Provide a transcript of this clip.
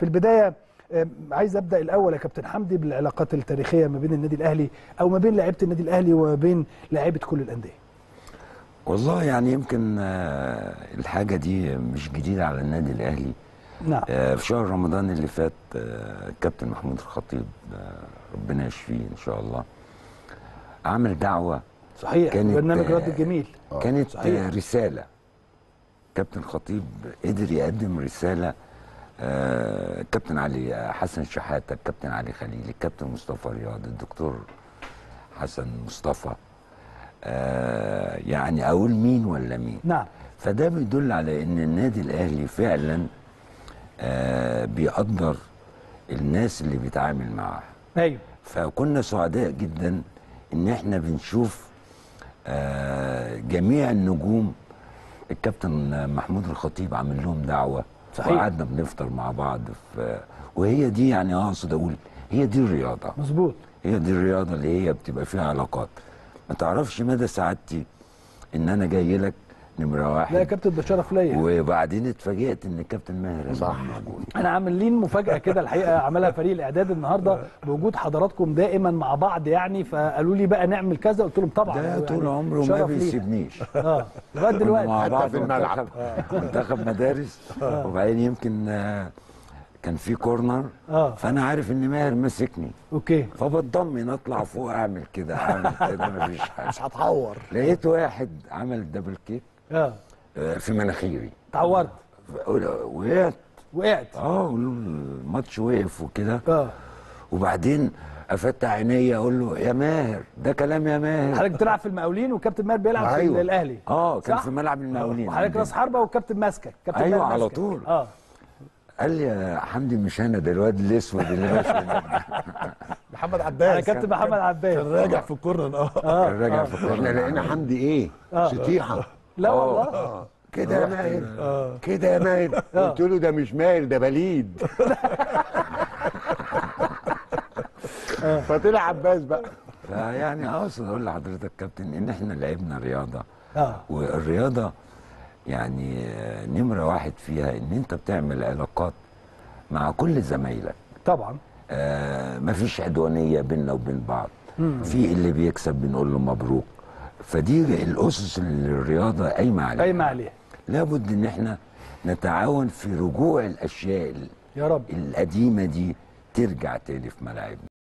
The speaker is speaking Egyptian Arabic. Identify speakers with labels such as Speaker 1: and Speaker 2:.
Speaker 1: في البدايه آه، عايز ابدا الاول يا كابتن حمدي بالعلاقات التاريخيه ما بين النادي الاهلي او ما بين لعيبه النادي الاهلي وما بين لعيبه كل الانديه
Speaker 2: والله يعني يمكن آه، الحاجة دي مش جديدة على النادي الأهلي
Speaker 1: نعم
Speaker 2: آه، في شهر رمضان اللي فات آه، الكابتن محمود الخطيب آه، ربنا يشفيه إن شاء الله عمل دعوة
Speaker 1: صحيح
Speaker 2: كانت-
Speaker 1: برنامج رد الجميل
Speaker 2: كانت
Speaker 1: صحيح.
Speaker 2: آه، رسالة كابتن خطيب قدر يقدم رسالة آه، الكابتن علي حسن شحاتة الكابتن علي خليل الكابتن مصطفى رياض الدكتور حسن مصطفى آه، يعني أقول مين ولا مين
Speaker 1: نعم
Speaker 2: فده بيدل على ان النادي الاهلي فعلا آه بيقدر الناس اللي بيتعامل معاها
Speaker 1: ايوه
Speaker 2: فكنا سعداء جدا ان احنا بنشوف آه جميع النجوم الكابتن محمود الخطيب عامل لهم دعوه
Speaker 1: صحيح.
Speaker 2: وقعدنا بنفطر مع بعض في وهي دي يعني اقصد اقول هي دي الرياضه
Speaker 1: مظبوط
Speaker 2: هي دي الرياضه اللي هي بتبقى فيها علاقات ما تعرفش مدى سعادتي ان انا جاي لك نمره واحد
Speaker 1: لا يا كابتن ده شرف ليا
Speaker 2: وبعدين اتفاجئت ان الكابتن ماهر صح موجود
Speaker 1: احنا عاملين مفاجاه كده الحقيقه عملها فريق الاعداد النهارده بوجود حضراتكم دائما مع بعض يعني فقالوا لي بقى نعمل كذا قلت لهم طبعا
Speaker 2: ده
Speaker 1: يعني
Speaker 2: طول عمره ما
Speaker 1: شرف لينا.
Speaker 2: بيسيبنيش
Speaker 1: اه لغايه
Speaker 2: كنا
Speaker 1: دلوقتي
Speaker 2: مع
Speaker 3: حتى
Speaker 2: بعض
Speaker 3: في الملعب.
Speaker 2: منتخب- منتخب مدارس وبعدين يمكن آه، كان في كورنر
Speaker 1: اه
Speaker 2: فانا عارف ان ماهر ماسكني
Speaker 1: اوكي
Speaker 2: فبطمن اطلع فوق اعمل كده اعمل كده مفيش حاجه
Speaker 3: مش هتعور
Speaker 2: لقيت واحد عمل دبل كيك
Speaker 1: اه
Speaker 2: آه، في مناخيري
Speaker 1: اتعورت
Speaker 2: وقعت
Speaker 1: وقعت
Speaker 2: اه الماتش وقف وكده
Speaker 1: اه
Speaker 2: وبعدين افتح عينيا اقول له يا ماهر ده كلام يا ماهر
Speaker 1: حضرتك بتلعب في المقاولين والكابتن ماهر بيلعب في
Speaker 3: أيوة.
Speaker 1: الاهلي
Speaker 2: اه كان
Speaker 1: صح؟
Speaker 2: في ملعب المقاولين
Speaker 1: وحضرتك
Speaker 2: عندنا.
Speaker 1: راس حربه والكابتن ماسكك كابتن
Speaker 2: أيوة،
Speaker 1: ماهر
Speaker 2: على
Speaker 1: ماسكك.
Speaker 2: طول.
Speaker 1: اه
Speaker 2: قال لي يا حمدي مش انا ده الواد الاسود اللي ماشي هناك ده.
Speaker 3: محمد
Speaker 1: على
Speaker 3: عباس
Speaker 1: كابتن محمد
Speaker 3: كان
Speaker 1: عباس
Speaker 3: راجع في الكورنر اه
Speaker 1: اه
Speaker 2: كان راجع في
Speaker 4: احنا
Speaker 2: الكورنر
Speaker 4: لقينا حمدي ايه
Speaker 1: آه.
Speaker 4: شطيحه
Speaker 1: لا
Speaker 2: آه.
Speaker 1: والله
Speaker 4: كده يا ماهر كده يا ماهر قلت له ده مش ماهر ده بليد فطلع عباس بقى
Speaker 2: فيعني اقصد اقول لحضرتك كابتن ان احنا لعبنا رياضه
Speaker 1: اه
Speaker 2: والرياضه يعني آه، نمره واحد فيها ان انت بتعمل علاقات مع كل زمايلك
Speaker 1: طبعا
Speaker 2: آه مفيش عدوانيه بيننا وبين بعض في اللي بيكسب بنقول له مبروك فدي الاسس اللي الرياضه قايمه عليها
Speaker 1: قايمه عليها
Speaker 2: لابد ان احنا نتعاون في رجوع الاشياء
Speaker 1: يا رب
Speaker 2: القديمه دي ترجع تاني في ملاعبنا